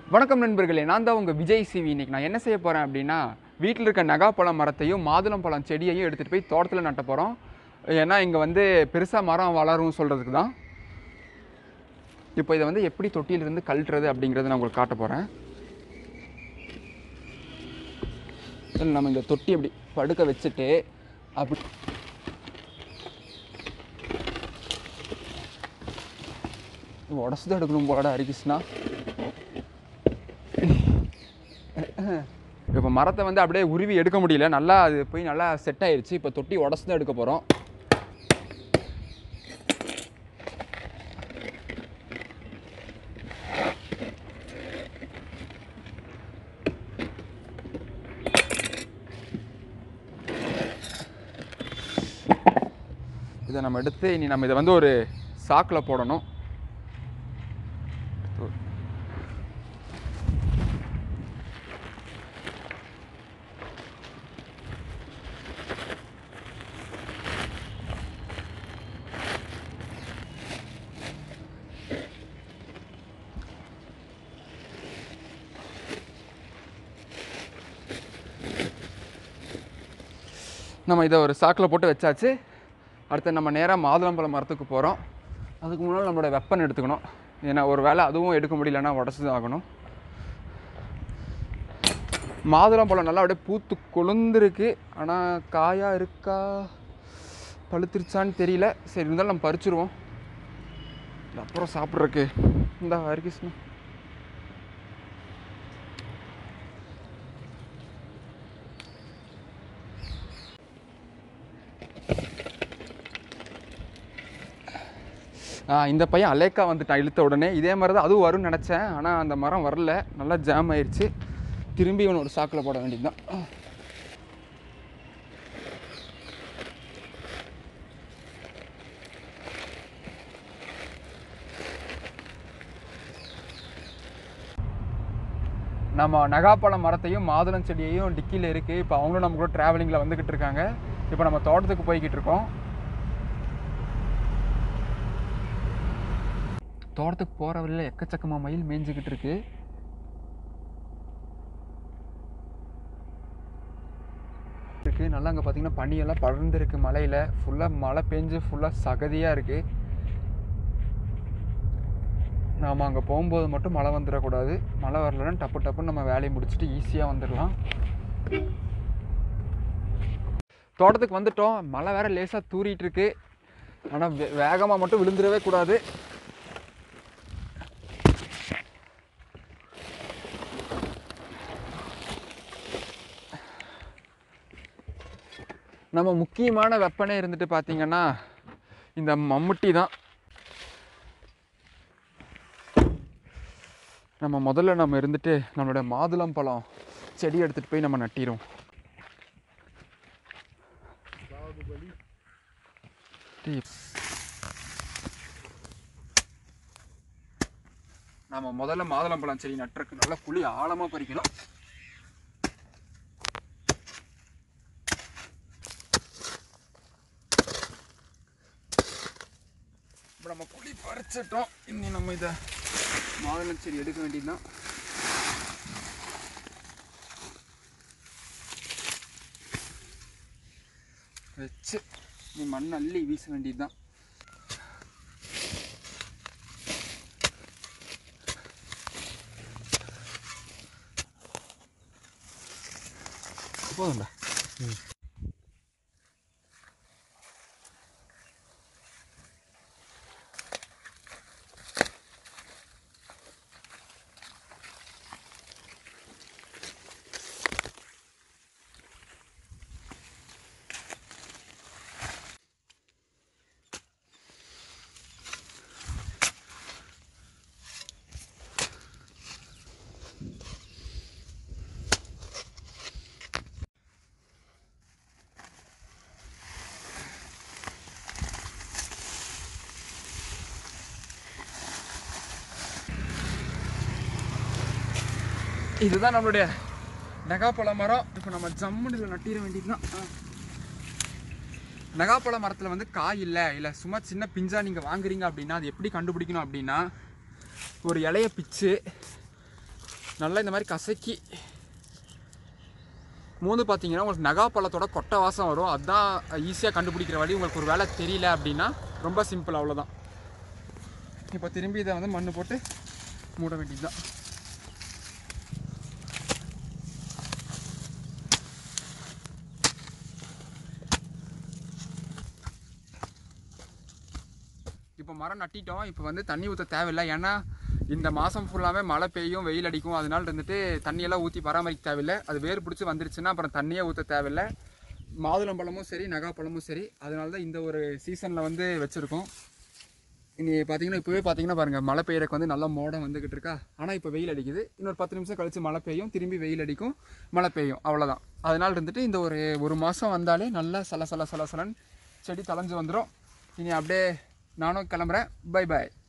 வணக்கம் நண்பர்களே நான் தான் உங்கள் விஜய் சிவி இன்னைக்கு நான் என்ன செய்ய போகிறேன் அப்படின்னா வீட்டில் இருக்க நகாப்பழம் மரத்தையும் மாதுளம் பழம் செடியையும் எடுத்துகிட்டு போய் தோட்டத்தில் நட்ட போகிறோம் ஏன்னா இங்கே வந்து பெருசாக மரம் வளரும் சொல்கிறதுக்கு தான் இப்போ இதை வந்து எப்படி தொட்டியிலிருந்து கழட்டுறது அப்படிங்கிறத நான் உங்களுக்கு காட்ட போகிறேன் நம்ம இந்த தொட்டி அப்படி படுக்க வச்சுட்டு அப்படி உடச்சு தான் எடுக்கணும் போலடா ஹரிகிருஷ்ணா இப்போ மரத்தை வந்து அப்படியே உருவி எடுக்க முடியல நல்லா அது போய் நல்லா செட் ஆயிருச்சு இப்போ தொட்டி உடச்சு தான் எடுக்க போகிறோம் இதை நம்ம எடுத்து இனி நம்ம இதை வந்து ஒரு சாக்கில் போடணும் நம்ம இதை ஒரு சாக்கில் போட்டு வச்சாச்சு அடுத்து நம்ம நேராக மாதுளம்பழம் மரத்துக்கு போகிறோம் அதுக்கு முன்னால் நம்மளோட வெப்பன் எடுத்துக்கணும் ஏன்னா ஒரு வேளை அதுவும் எடுக்க முடியலன்னா உடச்சி தான் ஆகணும் மாதுளம்பழம் நல்லா அப்படியே பூத்து கொழுந்துருக்கு ஆனால் காயாக இருக்கா பழுத்துருச்சான்னு தெரியல சரி இருந்தாலும் நம்ம பறிச்சிருவோம் இது அப்புறம் சாப்பிட்றக்கு இந்த ஹரிகிருஷ்ணா ஆ, இந்த பையன் அலேக்கா வந்துட்டான் இழுத்த உடனே இதே மாதிரி தான் அதுவும் வரும்னு நினச்சேன் ஆனால் அந்த மரம் வரல நல்லா ஜாம் ஆயிடுச்சு திரும்பி இவனை ஒரு சாக்கில் போட வேண்டியது தான் நம்ம நகாப்பழம் மரத்தையும் மாதுளம் செடியையும் டிக்கியில் இருக்குது இப்போ அவங்களும் நம்ம கூட ட்ராவலிங்கில் வந்துக்கிட்டு இருக்காங்க இப்போ நம்ம தோட்டத்துக்கு போய்கிட்டு இருக்கோம் தோட்டத்துக்கு போகிற வழியில் எக்கச்சக்கமாக மயில் மேய்ஞ்சிக்கிட்டு இருக்கு இருக்கு நல்லா அங்கே பார்த்தீங்கன்னா பனியெல்லாம் படர்ந்துருக்கு மலையில் ஃபுல்லாக மழை பெஞ்சு ஃபுல்லாக சகதியாக இருக்குது நாம் அங்கே போகும்போது மட்டும் மழை வந்துடக்கூடாது மழை வரலன்னா டப்பு டப்புன்னு நம்ம வேலையை முடிச்சுட்டு ஈஸியாக வந்துடலாம் தோட்டத்துக்கு வந்துட்டோம் மழை வேற லேசாக தூறிட்டு இருக்கு ஆனால் வே வேகமாக மட்டும் விழுந்துடவே கூடாது நம்ம முக்கியமான வெப்பனே இருந்துட்டு பார்த்தீங்கன்னா இந்த மம்முட்டி தான் நம்ம முதல்ல நம்ம இருந்துட்டு நம்மளோட மாதுளம் பழம் செடி எடுத்துகிட்டு போய் நம்ம நட்டிரும் நம்ம முதல்ல மாதுளம்பழம் செடி நட்டுறதுக்கு நல்லா குழி ஆழமாக பறிக்கணும் இப்போ நம்ம குழி பறிச்சிட்டோம் இனி நம்ம இதை மாதுளம் செடி எடுக்க வேண்டியதுதான் வச்சு நீ மண் அள்ளி வீச வேண்டியதுதான் போதும்டா இதுதான் நம்மளுடைய நகாப்பழ மரம் இப்போ நம்ம ஜம்முன்னு இதில் நட்டிட வேண்டியதுதான் ஆ. நகாப்பழ மரத்தில் வந்து காய் இல்லை இல்லை சும்மா சின்ன பிஞ்சா நீங்கள் வாங்குறீங்க அப்படின்னா அது எப்படி கண்டுபிடிக்கணும் அப்படின்னா ஒரு இலைய பிச்சு நல்லா இந்த மாதிரி கசக்கி மூந்து பார்த்தீங்கன்னா உங்களுக்கு நகா பழத்தோட கொட்டை வாசம் வரும் அதுதான் ஈஸியாக கண்டுபிடிக்கிற வழி உங்களுக்கு ஒரு வேலை தெரியல அப்படின்னா ரொம்ப சிம்பிள் அவ்வளோதான் இப்போ திரும்பி இதை வந்து மண் போட்டு மூட வேண்டியது தான் இப்போ மரம் நட்டிட்டோம் இப்போ வந்து தண்ணி ஊற்ற தேவையில்லை ஏன்னா இந்த மாதம் ஃபுல்லாகவே மழை பெய்யும் வெயில் அடிக்கும் அதனால இருந்துட்டு தண்ணியெல்லாம் ஊற்றி பராமரிக்க தேவையில்லை அது வேர் பிடிச்சி வந்துருச்சுன்னா அப்புறம் தண்ணியே ஊற்ற தேவையில்லை மாதுளம்பழமும் சரி நகாப்பழமும் சரி அதனால தான் இந்த ஒரு சீசனில் வந்து வச்சுருக்கோம் இனி பார்த்தீங்கன்னா இப்போவே பார்த்தீங்கன்னா பாருங்கள் மழை பெய்யறதுக்கு வந்து நல்லா மோடம் வந்துக்கிட்டு இருக்கா ஆனால் இப்போ வெயில் அடிக்குது இன்னொரு பத்து நிமிஷம் கழிச்சு மழை பெய்யும் திரும்பி வெயில் அடிக்கும் மழை பெய்யும் அவ்வளோதான் அதனால இருந்துட்டு இந்த ஒரு ஒரு மாதம் வந்தாலே நல்லா சல சல சல சலன்னு செடி தளைஞ்சு வந்துடும் இனி அப்படியே நானும் கிளம்புறேன் பை பாய்